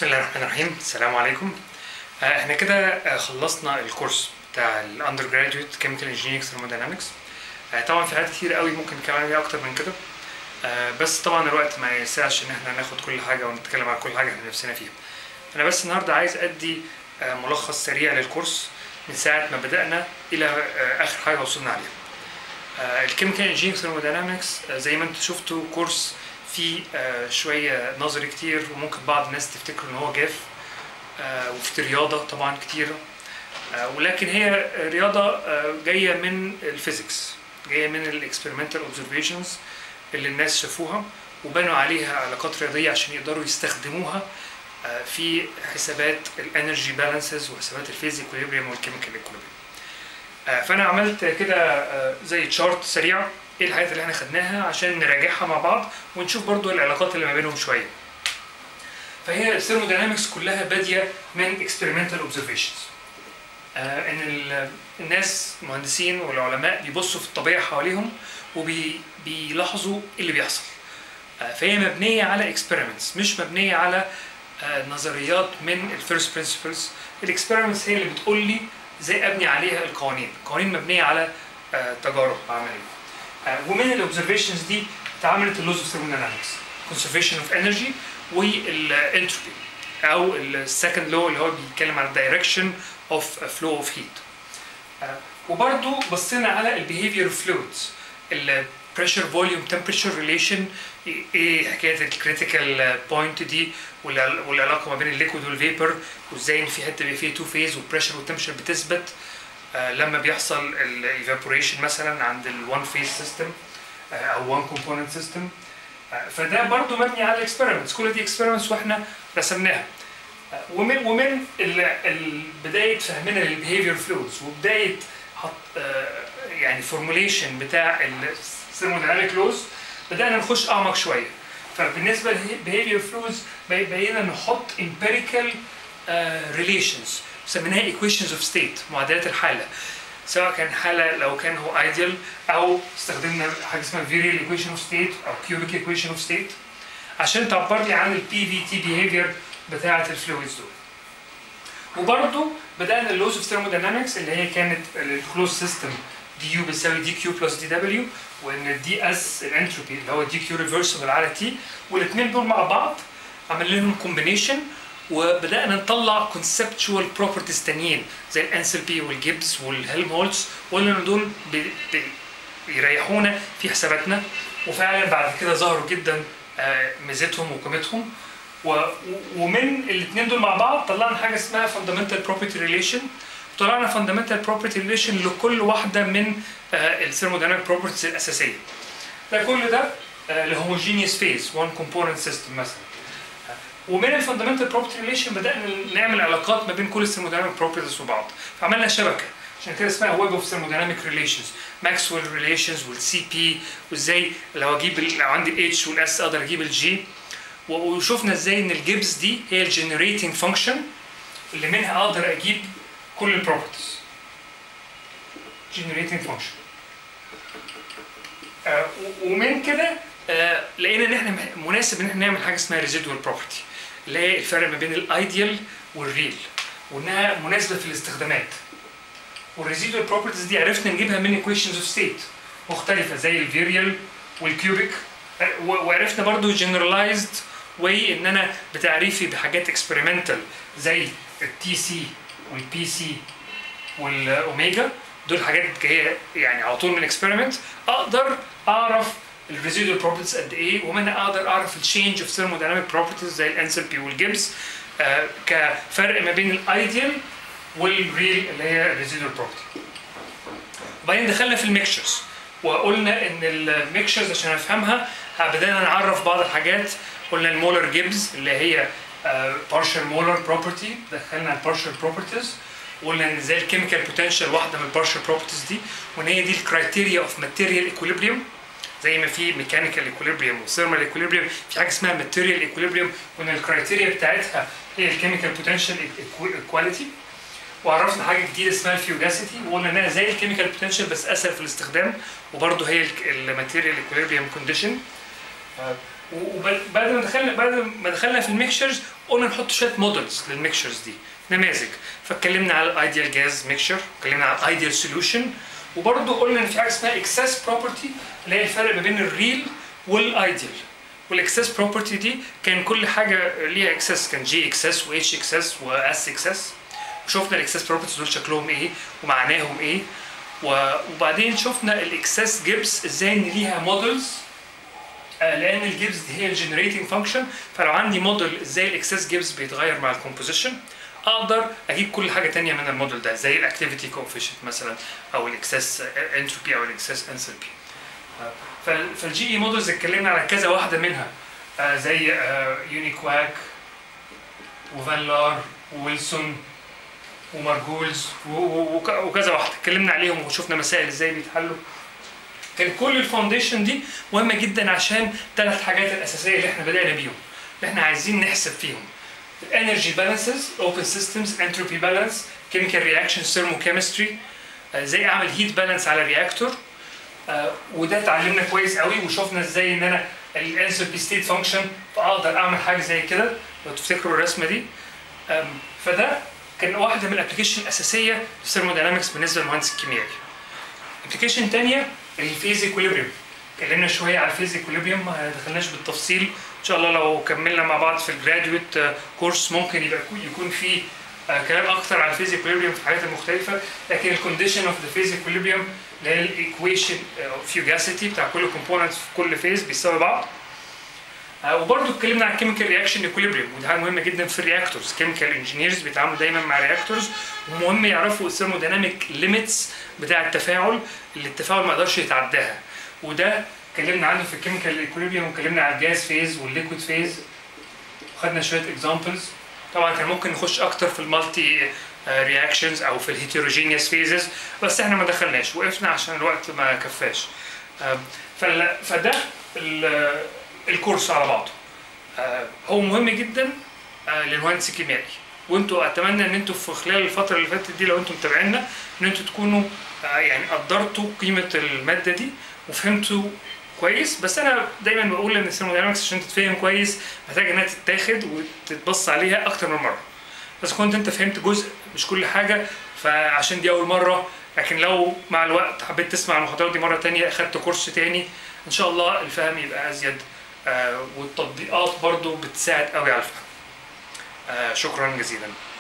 بسم الله الرحمن الرحيم السلام عليكم آه، احنا كده آه، خلصنا الكورس بتاع الاندر جراديويت كيميكال انجينيرنج ثيرموداينامكس طبعا في حاجات كتير قوي ممكن نتكلم عليها اكتر من كده آه، بس طبعا الوقت ما يسعش ان احنا ناخد كل حاجه ونتكلم عن كل حاجه احنا نفسنا فيها انا بس النهارده عايز ادي آه، ملخص سريع للكورس من ساعه ما بدانا الى آه، اخر حاجه وصلنا عليها الكيميكال انجينيرنج ثيرموداينامكس زي ما انتم شفتوا كورس فيه آه، شويه نظري كتير وممكن بعض الناس تفتكر ان هو جاف آه، وفي رياضه طبعا كتيره آه، ولكن هي رياضه آه، جايه من الفيزيكس جايه من الاكسبيرمنتال اوبزرفيشنز اللي الناس شافوها وبنوا عليها علاقات رياضيه عشان يقدروا يستخدموها آه، في حسابات الانرجي بالانسز وحسابات الفيز اكوليبريم والكيميكال اكوليبريم فانا عملت كده آه، زي تشارت سريع ايه الحاجات اللي احنا خدناها عشان نراجعها مع بعض ونشوف برضو العلاقات اللي ما بينهم شويه فهي الثيرموداينامكس كلها باديه من experimental observations آه ان ال- الناس المهندسين والعلماء بيبصوا في الطبيعه حواليهم وبيلاحظوا ايه اللي بيحصل آه فهي مبنيه على experiments مش مبنيه على آه نظريات من الفيرست برنسبلز الاكسبيرمنتس هي اللي بتقول لي ازاي ابني عليها القوانين القوانين مبنيه على آه تجارب عمليه آه ومن الاوبزرفيشنز دي اتعملت اللوز اوف ثيرموداينامكس conservation اوف انرجي والانتروبي او السكند لو اللي هو بيتكلم عن الدايركشن اوف فلو اوف هيت وبرضو بصينا على البيهيفير اوف فلويدز البريشر فوليوم تمبريتشر ريليشن ايه حكايه الكريتيكال بوينت دي والع- والعلاقه ما بين الليكويد والفيبر وازاي ان في حته بيبقى فيه تو فيز والبريشر والتمبريتشر بتثبت آه، لما بيحصل الايفابوريشن مثلا عند الوان فيز سيستم او وان كومبوننت سيستم فده برضو مبني على الاكسبيرمنتس كل دي اكسبيرمنتس واحنا رسمناها آه، ومن ومن ال- ال- بدايه فهمنا للبيهيفير فلويدز وبدايه حط آه، يعني فورموليشن بتاع الثيرمودايناميك لوز بدانا نخش اعمق شويه فبالنسبه للبيهيفير فلويدز بقينا نحط امبيريكال ريليشنز سميناها ايكويشنز اوف ستيت معادلات الحاله سواء كان حاله لو كان هو ايديال او استخدمنا حاجه اسمها فيريال ايكويشن اوف ستيت او كيوبيك ايكويشن اوف ستيت عشان تعبر لي عن البي في تي بيهيفير بتاعه الفلويدز دول وبرضه بدانا اللوز اوف ثيرموداينامكس اللي هي كانت الكلوز سيستم دي يو بتساوي دي كيو بلس دي دبليو وان الدي اس الانتروبي اللي هو دي كيو ريفرسبل على تي والاثنين دول مع بعض عمل لهم كومبينيشن وبدانا نطلع كونسبتشوال بروبرتيز تانيين زي الانسلبي والجيبس والهيلمهولتز وقلنا ان دول بي- بي- بيريحونا في حساباتنا وفعلا بعد كده ظهروا جدا آه، ميزتهم وقيمتهم و- و- ومن الاثنين دول مع بعض طلعنا حاجه اسمها fundamental property relation طلعنا fundamental property relation لكل واحده من الثيرمودايناميك properties الاساسيه ده كل ده لهوموجينيوس فيز وان كومبوننت سيستم مثلا آه، ومن الفاندمنتال بروبرتي ريليشن بدانا نعمل علاقات ما بين كل الثيرمودايناميك بروبرتيز وبعض فعملنا شبكه عشان كده اسمها ويب اوف ثيرمودايناميك ريليشنز ماكسويل ريليشنز والسي بي وازاي لو اجيب ال- لو عندي الاتش والاس اقدر اجيب الجي و- وشفنا ازاي ان الجيبس دي هي الجنريتنج فانكشن اللي منها اقدر اجيب كل البروبرتيز generating function آه، و- ومن كده آه، لقينا ان احنا مح- مناسب ان احنا نعمل حاجه اسمها residual property اللي هي الفرق ما بين الايديال والريل وانها مناسبه في الاستخدامات والريزيدوال بروبرتيز دي عرفنا نجيبها من ايكويشنز اوف ستيت مختلفه زي الفيريال والكيوبيك آه، و- وعرفنا برضو جنرالايزد واي ان انا بتعريفي بحاجات اكسبيرمنتال زي التي سي والبي سي والاوميجا دول حاجات جايه يعني على طول من الاكسبيرمنت اقدر اعرف الريزيدوال بروبرتيز قد ايه ومنها اقدر اعرف التشينج اوف ثيرمودايناميك بروبرتيز زي الانسلبي والجيبس آه كفرق ما بين الايديال والريل اللي هي الريزيدوال بروبرتي وبعدين دخلنا في الميكشرز وقلنا ان الميكشرز عشان افهمها بدانا نعرف بعض الحاجات قلنا المولر جيبز اللي هي بارشل مولر بروبرتي دخلنا البارشل بروبرتيز وقلنا ان ازاي الكيميكال بوتنشال واحده من البارشل بروبرتيز دي وان هي دي الكرايتيريا اوف ماتيريال ايكوليبريم زي ما في ميكانيكال ايكوليبريم وثيرمال ايكوليبريم في حاجه اسمها ماتيريال ايكوليبريم وان الكرايتيريا بتاعتها هي الكيميكال بوتنشال ايكواليتي وعرفنا حاجه جديده اسمها الفيوداسيتي وقلنا انها زي الكيميكال بوتنشال بس اسهل في الاستخدام وبرضه هي الماتيريال ايكوليبريم كونديشن وبعد ما دخلنا بعد ما دخلنا في الميكشرز قلنا نحط شويه مودلز للميكشرز دي نماذج فاتكلمنا على الايديال جاز ميكشر اتكلمنا على الايديال سوليوشن وبرضه قلنا ان في حاجه اسمها اكسس بروبرتي اللي هي الفرق ما بين الريل والايديال والاكسس بروبرتي دي كان كل حاجه ليها اكسس كان جي اكسس واتش اكسس واس اكسس وشفنا الاكسس بروبرتيز دول شكلهم ايه ومعناهم ايه وبعدين شفنا الاكسس جيبس ازاي ان ليها مودلز لان الجيبس دي هي الجنريتنج فانكشن فلو عندي موديل ازاي الاكسس جيبس بيتغير مع الكومبوزيشن اقدر اجيب كل حاجه تانية من الموديل ده زي الاكتيفيتي كوفيشنت مثلا او الاكسس انتروبي او الاكسس انثروبي فالجي اي مودلز اتكلمنا على كذا واحده منها زي يونيكواك وفان لار وويلسون ومارجولز وكذا واحده اتكلمنا عليهم وشفنا مسائل ازاي بيتحلوا كان كل الفاونديشن دي مهمه جدا عشان ثلاث حاجات الاساسيه اللي احنا بدانا بيهم اللي احنا عايزين نحسب فيهم الانرجي بالانسز اوبن سيستمز انتروبي بالانس كيميكال رياكشن ثيرموكيمستري ازاي اعمل هيت بالانس على رياكتور آه وده اتعلمنا كويس قوي وشفنا ازاي ان انا الانثروبي ستيت فانكشن فاقدر اعمل حاجه زي كده لو تفتكروا الرسمه دي فده كان واحده من الابلكيشن الاساسيه في الثيرموداينامكس بالنسبه للمهندس الكيميائي ابلكيشن ثانيه الفيز ايكوليبريم اتكلمنا شويه على الفيز ايكوليبريم ما دخلناش بالتفصيل ان شاء الله لو كملنا مع بعض في الجراديويت كورس ممكن يبقى يكون في كلام اكتر على الفيز ايكوليبريم في الحاجات المختلفه لكن الكونديشن اوف ذا فيز ايكوليبريم اللي هي الايكويشن فيوجاسيتي بتاع كل كومبوننت في كل فيز بيساوي بعض وبرضه اتكلمنا عن الكيميكال رياكشن ايكوليبريم ودي حاجه مهمه جدا في الرياكتورز كيميكال انجينيرز بيتعاملوا دايما مع رياكتورز ومهم يعرفوا الثيرموديناميك ليميتس بتاع التفاعل اللي التفاعل ما يقدرش يتعداها وده اتكلمنا عنه في الكيميكال ايكوليبريم واتكلمنا على الجاز فيز والليكويد فيز وخدنا شويه اكزامبلز طبعا كان ممكن نخش اكتر في المالتي رياكشنز او في الهيتروجينيوس فيزز بس احنا ما دخلناش وقفنا عشان الوقت ما كفاش فده الكورس على بعضه هو مهم جدا للمهندس الكيميائي وانتوا اتمنى ان انتوا في خلال الفتره اللي فاتت دي لو انتوا متابعينا ان انتوا تكونوا يعني قدرتوا قيمه الماده دي وفهمتوا كويس بس انا دايما بقول ان الثيرموداينامكس عشان تتفهم كويس محتاج انها تتاخد وتتبص عليها اكتر من مره بس كنت انت فهمت جزء مش كل حاجه فعشان دي اول مره لكن لو مع الوقت حبيت تسمع المحاضرات دي مره تانية اخدت كورس تاني ان شاء الله الفهم يبقى ازيد آه والتطبيقات برضو بتساعد قوي على الفهم آه شكرا جزيلا